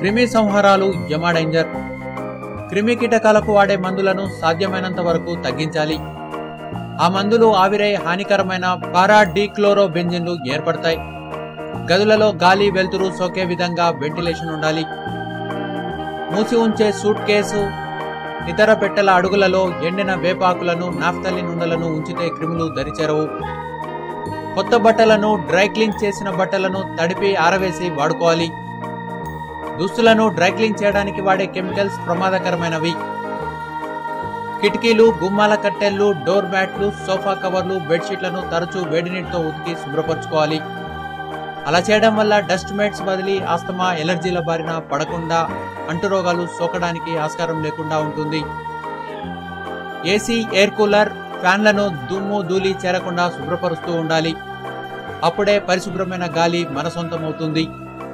క్రిమి సంహారాలు యమా డేంజర్ క్రిమి కీటకాలకు వాడే మందులను సాధ్యమైనంత వరకు తగ్గించాలి ఆ మందులు ఆవిరై హానికరమైన పారా డీక్లోరోబెంజిన్లు ఏర్పడతాయి గదులలో గాలి వెలుతురు సోకే విధంగా వెంటిలేషన్ ఉండాలి మూసి ఉంచే సూట్ కేసు ఇతర పెట్టెల అడుగులలో ఎండిన వేపాకులను నాఫ్తలిన్ ఉండలను ఉంచితే క్రిములు దరిచేరవు కొత్త బట్టలను డ్రై క్లీన్ చేసిన బట్టలను తడిపి ఆరవేసి వాడుకోవాలి దుస్తులను డ్రై క్లీన్ చేయడానికి వాడే కెమికల్స్ ప్రమాదకరమైనవి కిటికీలు గుమ్మాల కట్టెలు డోర్ మ్యాట్లు సోఫా కవర్లు బెడ్షీట్లను తరచూ వేడి నీటితో ఉతికి శుభ్రపరచుకోవాలి అలా చేయడం వల్ల డస్ట్ మైట్స్ బదిలీ ఆస్తమా ఎలర్జీల బారిన పడకుండా అంటురోగాలు సోకడానికి ఆస్కారం లేకుండా ఉంటుంది ఏసీ ఎయిర్ కూలర్ ఫ్యాన్లను దుమ్ము ధూళి చేరకుండా శుభ్రపరుస్తూ ఉండాలి అప్పుడే పరిశుభ్రమైన గాలి మన సొంతమవుతుంది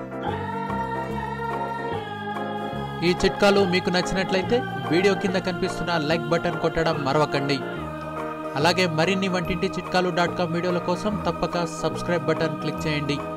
ఈ చిట్కాలు మీకు నచ్చినట్లయితే వీడియో కింద కనిపిస్తున్న లైక్ బటన్ కొట్టడం మరవకండి అలాగే మరిన్ని వంటింటి చిట్కాలు డాట్ కామ్ వీడియోల కోసం తప్పక సబ్స్క్రైబ్ బటన్ క్లిక్ చేయండి